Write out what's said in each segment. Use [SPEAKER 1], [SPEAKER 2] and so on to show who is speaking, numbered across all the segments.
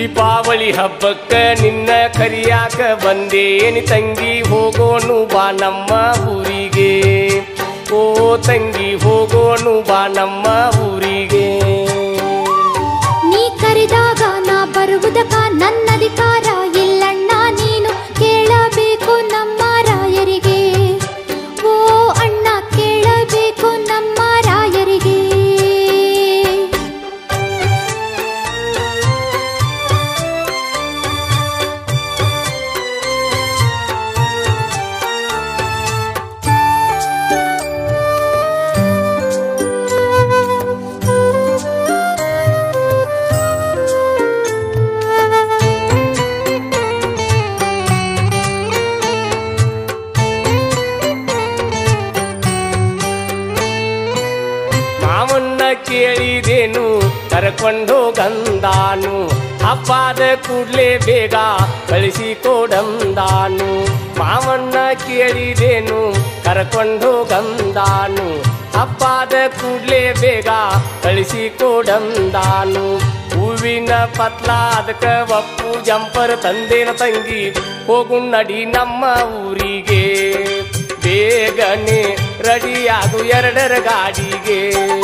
[SPEAKER 1] ದೀಪಾವಳಿ ಹಬ್ಬಕ್ಕ ನಿನ್ನ ಕರಿಯಾಕ ಬಂದೇನಿ ತಂಗಿ ಹೋಗೋನು ಬಾ ನಮ್ಮ ಊರಿಗೆ ಓ ತಂಗಿ ಹೋಗೋನು ಬಾ ನಮ್ಮ ಊರಿಗೆ
[SPEAKER 2] ನೀ ಕರೆದಾಗ ನಾ ಬರುವುದಕ್ಕ ನನ್ನಧಿಕಾರ ಇಲ್ಲಣ್ಣ ನೀನು ಕೇಳಬೇಕು ನಮ್ಮ ರಾಯರಿಗೆ ಓ ಅಣ್ಣ ಕೇಳಬೇಕು ನಮ್ಮ ರಾಯರಿಗೆ
[SPEAKER 1] ಮಾವನ್ನ ಕೇಳಿದೇನು ಕರ್ಕೊಂಡು ಗಂದಾನು ಹಬ್ಬದ ಕೂಡ್ಲೆ ಬೇಗ ಕಳಿಸಿ ಕೊಡಂದಾನು ಮಾವನ್ನ ಕೇಳಿದೇನು ಕರ್ಕೊಂಡು ಗಂದಾನು ಹಬ್ಬದ ಕೂಡ್ಲೆ ಬೇಗ ಕಳಿಸಿ ಕೊಡಂದಾನು ಹೂವಿನ ಪತ್ಲ ಅದಕ್ಕ ಒಪ್ಪು ಜಂಪರ್ ತಂದೇನ ತಂಗಿ ಹೋಗು ನಡಿ ನಮ್ಮ ಊರಿಗೆ ಬೇಗನೆ ರೆಡಿಯಾಗು ಎರಡರ ಗಾಡಿಗೆ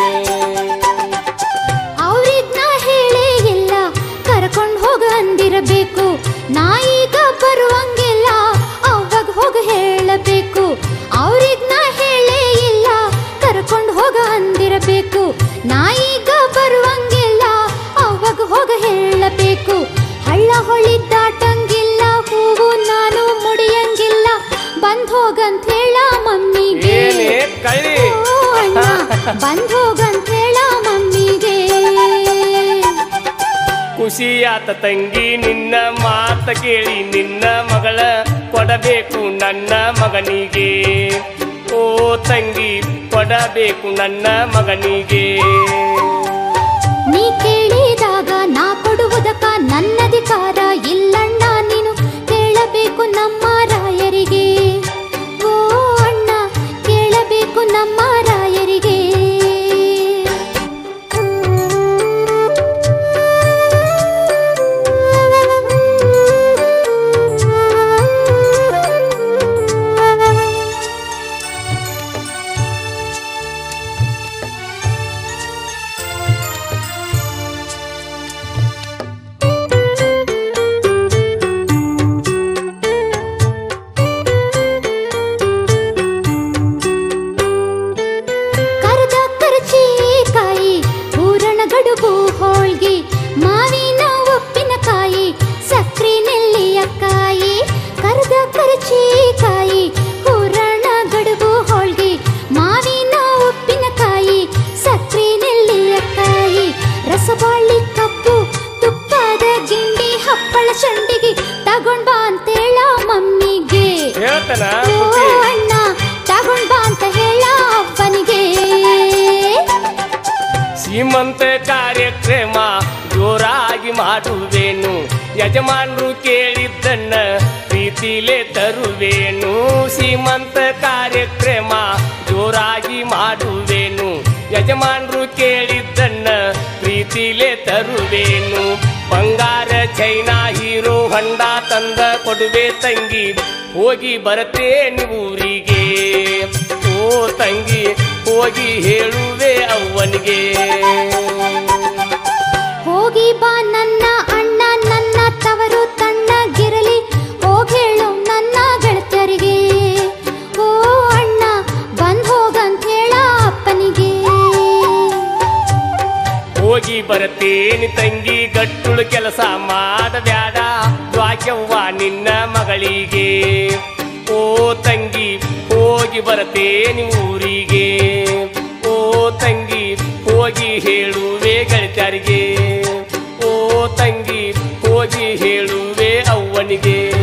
[SPEAKER 2] ಅವ್ರಿಗ್ ನಾ ಹೇಳೇ ಇಲ್ಲ ಕರ್ಕೊಂಡ್ ಹೋಗ ಅಂದಿರಬೇಕು ನಾ ಈಗ ಬರುವಂಗಿಲ್ಲ ಅವಾಗ ಹೋಗ ಹೇಳಬೇಕು ಅವ್ರಿಗ್ ನಾ ಹೇಳೇ ಇಲ್ಲ ಕರ್ಕೊಂಡ್ ಹೋಗ ಅಂದಿರಬೇಕು ನಾ ಈಗ ಬರುವಂಗಿಲ್ಲ ಅವಾಗ ಹೋಗ ಹೇಳಬೇಕು ಹಳ್ಳ ಹೊಳಿ ದಾಟಂಗಿಲ್ಲ ಹೂವು ನಾನು ಮುಡಿಯಂಗಿಲ್ಲ ಬಂದ್ ಹೋಗಂತ ಹೇಳ ಮಮ್ಮಿಗೆ
[SPEAKER 1] ಏನೇ ಕಳ್ಳಿ
[SPEAKER 2] ಓ ಅಣ್ಣ ಬಂದ್ ಹೋಗಂತ ಹೇಳ ಮಮ್ಮಿಗೆ
[SPEAKER 1] ಖುಷಿಯಾತ ತಂಗಿ ನಿನ್ನ ಮಾತ ಕೇಳಿ ನಿನ್ನ ಮಗಳ ಕೊಡಬೇಕು ನನ್ನ ಮಗನಿಗೆ ಓ ತಂಗಿ ಕೊಡಬೇಕು ನನ್ನ ಮಗನಿಗೆ
[SPEAKER 2] ನೀ ಕೇಳಿದಾಗ ನಾ ಕೊಡುವುದಕ್ಕ ನನ್ನಧಿಕಾರ ಇಲ್ಲಣ್ಣ ನೀನು ಕೇಳಬೇಕು ನಮ್ಮ ರಾಯರಿಗೆ ಓ ಅಣ್ಣ ಕೇಳಬೇಕು ನಮ್ಮ ರಾಯರಿಗೆ ಕರ್ದ ಕರ್ಚಿಕಾಯಿ ಹೂರಣ ಗಡುಬು ಹೋಳ್ಗಿ ಮಾವಿನ ಉಪ್ಪಿನಕಾಯಿ ಸಕ್ರೆ ನೆಲ್ಲಿಯಕಾಯಿ ಕರ್ದ ಕರ್ಚಿಕಾಯಿ ಹೂರಣ ಗಡುಬು ಹೋಳ್ಗಿ ಮಾವಿನ ಉಪ್ಪಿನಕಾಯಿ ಸಕ್ರೆ ನೆಲ್ಲಿಯಕಾಯಿ ರಸಬಾಳಿ ಕಬ್ಬು ತುಪ್ಪದ ಗಿಂಡಿ ಹಪ್ಪಳ ಚಂಡಿಗೆ ತಗೊಂಡ್ ಬಾ ಅಂತೇಳ ಮಮ್ಮಿಗೆ
[SPEAKER 1] ಹೇಳ್ತಾನ
[SPEAKER 2] ಓ ಅಣ್ಣ ತಗೊಂಡ್ ಬಾ ಅಂತ ಹೇಳ ಅಪ್ಪನಿಗೆ
[SPEAKER 1] ಸೀಮಂತ ಕಾರ್ಯಕ್ರಮ ಜೋರಾಗಿ ಮಾಡುವೇನು ಯಜಮಾನರು ಕೇಳಿದ್ದನ್ನ ಪ್ರೀತಿಲೇ ತರುವೇನು ಸೀಮಂತ ಕಾರ್ಯಕ್ರಮ ಜೋರಾಗಿ ಮಾಡುವೇನು ಯಜಮಾನರು ಕೇಳಿದ್ದನ್ನ ಪ್ರೀತಿಲೇ ತರುವೇನು ಬಂಗಾರ ಚೈನಾ ಹೀರೋ ಹೊಂಡ ತಂದ ಕೊಡುವೆ ತಂಗಿ ಹೋಗಿ ಬರತೇನೆ ಊರಿಗೆ ಓ ತಂಗಿ ಹೋಗಿ ಹೇಳುವೆ ಅವ್ವನಿಗೆ
[SPEAKER 2] ಹೋಗಿ ಬಾ ನನ್ನ ಅಣ್ಣ ನನ್ನ ತವರು ತಣ್ಣಗಿರಲಿ ಹೋಗ್ ಹೇಳು ನನ್ನ ಗೆಳತಿಯರಿಗೆ ಓ ಅಣ್ಣ ಬಂದ್ ಹೋಗಂತ ಹೇಳ ಅಪ್ಪನಿಗೆ
[SPEAKER 1] ಹೋಗಿ ಬರತೇನಿ ತಂಗಿ ಗಟ್ಟುಳು ಕೆಲಸ ಮಾಡಬ್ಯಾಡ ದ್ವಾಕ್ಯವ್ವ ನಿನ್ನ ಮಗಳಿಗೆ ಓ ತಂಗಿ ಹೋಗಿ ಬರತೇನಿ ಊರಿಗೆ ಓ ತಂಗಿ ಹೋಗಿ ಹೇಳುವೆ ಗೆಳತ್ಯರಿಗೆ ಓ ತಂಗಿ ಹೋಗಿ ಹೇಳುವೆ ಅವ್ವನಿಗೆ